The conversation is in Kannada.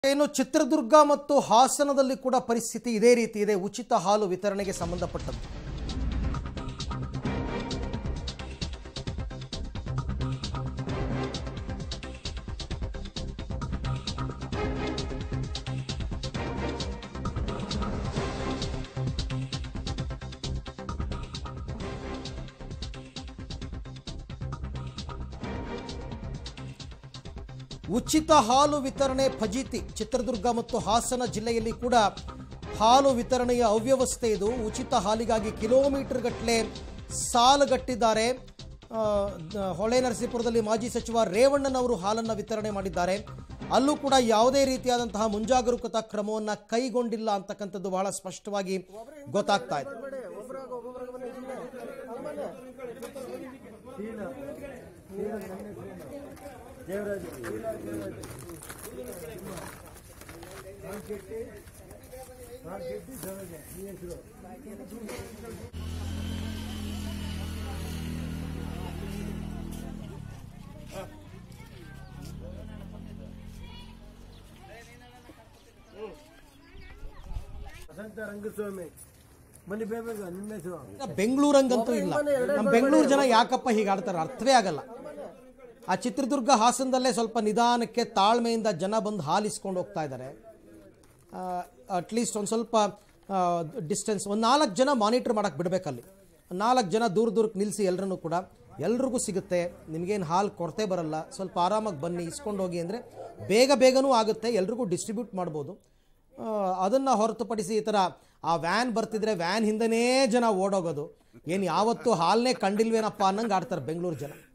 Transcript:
ಇನ್ನು ಚಿತ್ರದುರ್ಗ ಮತ್ತು ಹಾಸನದಲ್ಲಿ ಕೂಡ ಪರಿಸ್ಥಿತಿ ಇದೇ ರೀತಿ ಇದೆ ಉಚಿತ ಹಾಲು ವಿತರಣೆಗೆ ಸಂಬಂಧಪಟ್ಟದ್ದು ಉಚಿತ ಹಾಲು ವಿತರಣೆ ಫಜೀತಿ ಚಿತ್ರದುರ್ಗ ಮತ್ತು ಹಾಸನ ಜಿಲ್ಲೆಯಲ್ಲಿ ಕೂಡ ಹಾಲು ವಿತರಣೆಯ ಅವ್ಯವಸ್ಥೆ ಇದು ಉಚಿತ ಹಾಲಿಗಾಗಿ ಕಿಲೋಮೀಟರ್ ಗಟ್ಟಲೆ ಸಾಲುಗಟ್ಟಿದ್ದಾರೆ ಆ, ದ- ಹೊಳೆ ನರಸೀಪುರದಲ್ಲಿ ಮಾಜಿ ಸಚಿವ ರೇವಣ್ಣನವರು ಹಾಲನ್ನು ವಿತರಣೆ ಮಾಡಿದ್ದಾರೆ ಅಲ್ಲೂ ಕೂಡ ಯಾವುದೇ ರೀತಿಯಾದಂತಹ ಮುಂಜಾಗರೂಕತಾ ಕ್ರಮವನ್ನು ಕೈಗೊಂಡಿಲ್ಲ ಅಂತಕ್ಕಂಥದ್ದು ಬಹಳ ಸ್ಪಷ್ಟವಾಗಿ ಗೊತ್ತಾಗ್ತಾ ಇದೆ ವಸಂತ ರಂಗಸ್ವಾಮಿ ಬನ್ನಿ ಬೇಗ ನಿಮ್ಮ ಹೆಸರು ಬೆಂಗಳೂರಂಗಂತೂ ಇಲ್ಲ ನಮ್ಮ ಬೆಂಗಳೂರು ಜನ ಯಾಕಪ್ಪ ಹೀಗೆ ಆಡ್ತಾರೆ ಅರ್ಥವೇ ಆಗಲ್ಲ ಆ ಚಿತ್ರದುರ್ಗ ಹಾಸನದಲ್ಲೇ ಸ್ವಲ್ಪ ನಿಧಾನಕ್ಕೆ ತಾಳ್ಮೆಯಿಂದ ಜನ ಬಂದು ಹಾಲು ಇಸ್ಕೊಂಡು ಹೋಗ್ತಾ ಇದ್ದಾರೆ ಅಟ್ಲೀಸ್ಟ್ ಒಂದು ಸ್ವಲ್ಪ ಡಿಸ್ಟೆನ್ಸ್ ಒಂದು ನಾಲ್ಕು ಜನ ಮಾನಿಟರ್ ಮಾಡಕ್ಕೆ ಬಿಡಬೇಕಲ್ಲಿ ನಾಲ್ಕು ಜನ ದೂರ ದೂರಕ್ಕೆ ನಿಲ್ಲಿಸಿ ಎಲ್ಲರನ್ನೂ ಕೂಡ ಎಲ್ರಿಗೂ ಸಿಗುತ್ತೆ ನಿಮಗೇನು ಹಾಲು ಕೊರತೆ ಬರಲ್ಲ ಸ್ವಲ್ಪ ಆರಾಮಾಗಿ ಬನ್ನಿ ಇಸ್ಕೊಂಡು ಹೋಗಿ ಅಂದರೆ ಬೇಗ ಬೇಗನೂ ಆಗುತ್ತೆ ಎಲ್ರಿಗೂ ಡಿಸ್ಟ್ರಿಬ್ಯೂಟ್ ಮಾಡ್ಬೋದು ಅದನ್ನು ಹೊರತುಪಡಿಸಿ ಈ ಥರ ಆ ವ್ಯಾನ್ ಬರ್ತಿದ್ರೆ ವ್ಯಾನ್ ಹಿಂದನೇ ಜನ ಓಡೋಗೋದು ಏನು ಯಾವತ್ತೂ ಹಾಲನ್ನೇ ಕಂಡಿಲ್ವೇನಪ್ಪ ಅನ್ನಂಗೆ ಆಡ್ತಾರೆ ಬೆಂಗಳೂರು ಜನ